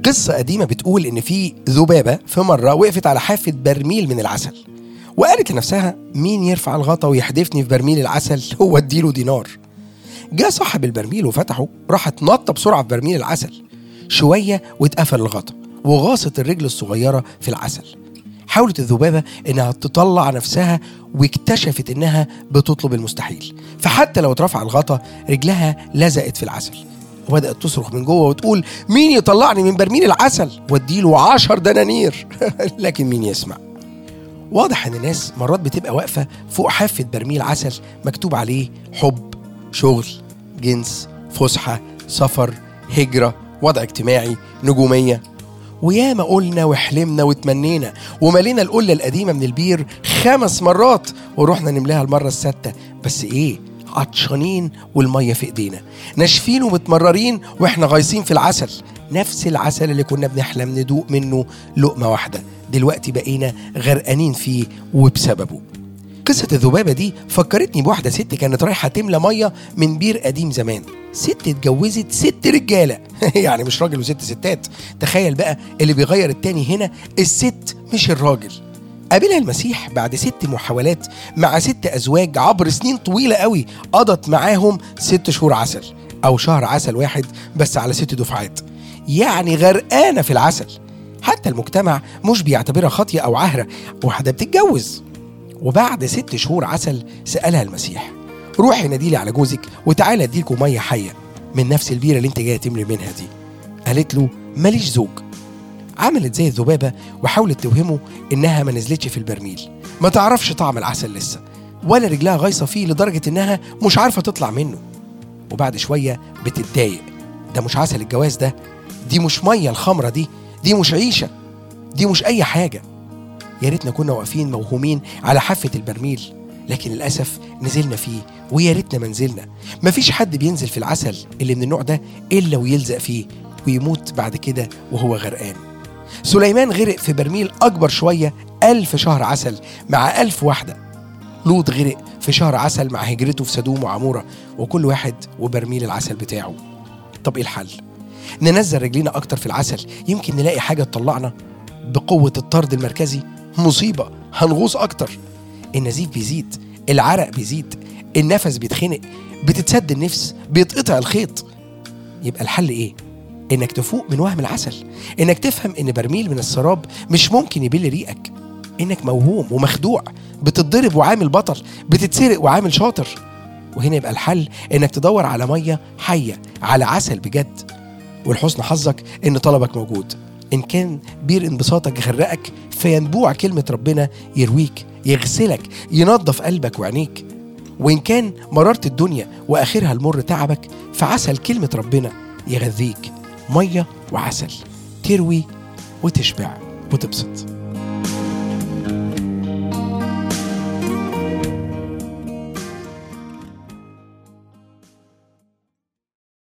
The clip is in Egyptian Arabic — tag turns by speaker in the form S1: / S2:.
S1: قصة قديمة بتقول إن في ذبابة في مرة وقفت على حافة برميل من العسل وقالت لنفسها مين يرفع الغطا ويحدفني في برميل العسل هو اديله دينار جاء صاحب البرميل وفتحه راحت نطة بسرعة في برميل العسل شوية واتقفل الغطا وغاصت الرجل الصغيرة في العسل حاولت الذبابة إنها تطلع نفسها واكتشفت إنها بتطلب المستحيل فحتى لو اترفع الغطا رجلها لزقت في العسل وبدأت تصرخ من جوه وتقول مين يطلعني من برميل العسل واديله عشر دنانير لكن مين يسمع واضح ان الناس مرات بتبقى واقفه فوق حافه برميل عسل مكتوب عليه حب شغل جنس فسحه سفر هجره وضع اجتماعي نجوميه وياما قلنا وحلمنا وتمنينا وملينا القله القديمه من البير خمس مرات ورحنا نملاها المره السادسه بس ايه عطشانين والميه في ايدينا ناشفين ومتمررين واحنا غايصين في العسل نفس العسل اللي كنا بنحلم ندوق منه لقمه واحده دلوقتي بقينا غرقانين فيه وبسببه قصة الذبابة دي فكرتني بواحدة ست كانت رايحة تملى مية من بير قديم زمان ست اتجوزت ست رجالة يعني مش راجل وست ستات تخيل بقى اللي بيغير التاني هنا الست مش الراجل قابلها المسيح بعد ست محاولات مع ست أزواج عبر سنين طويلة قوي قضت معاهم ست شهور عسل أو شهر عسل واحد بس على ست دفعات يعني غرقانة في العسل حتى المجتمع مش بيعتبرها خاطية أو عهرة واحدة بتتجوز وبعد ست شهور عسل سألها المسيح روحي ناديلي على جوزك وتعالى اديلكوا مية حية من نفس البيرة اللي انت جاية تملي منها دي قالت له ماليش زوج عملت زي الذبابة وحاولت توهمه إنها ما نزلتش في البرميل ما تعرفش طعم العسل لسه ولا رجلها غايصة فيه لدرجة إنها مش عارفة تطلع منه وبعد شوية بتتضايق ده مش عسل الجواز ده دي مش مية الخمرة دي دي مش عيشة دي مش أي حاجة يا ريتنا كنا واقفين موهومين على حافة البرميل لكن للأسف نزلنا فيه ويا ريتنا ما نزلنا مفيش حد بينزل في العسل اللي من النوع ده إلا ويلزق فيه ويموت بعد كده وهو غرقان سليمان غرق في برميل أكبر شوية ألف شهر عسل مع ألف واحدة لوط غرق في شهر عسل مع هجرته في سدوم وعمورة وكل واحد وبرميل العسل بتاعه طب إيه الحل؟ ننزل رجلينا أكتر في العسل يمكن نلاقي حاجة تطلعنا بقوة الطرد المركزي مصيبة هنغوص أكتر النزيف بيزيد العرق بيزيد النفس بيتخنق بتتسد النفس بيتقطع الخيط يبقى الحل إيه؟ إنك تفوق من وهم العسل إنك تفهم إن برميل من السراب مش ممكن يبل ريقك إنك موهوم ومخدوع بتتضرب وعامل بطل بتتسرق وعامل شاطر وهنا يبقى الحل إنك تدور على مية حية على عسل بجد ولحسن حظك إن طلبك موجود إن كان بير انبساطك غرقك فينبوع كلمة ربنا يرويك يغسلك ينظف قلبك وعينيك وإن كان مررت الدنيا وآخرها المر تعبك فعسل كلمة ربنا يغذيك مية وعسل تروي وتشبع وتبسط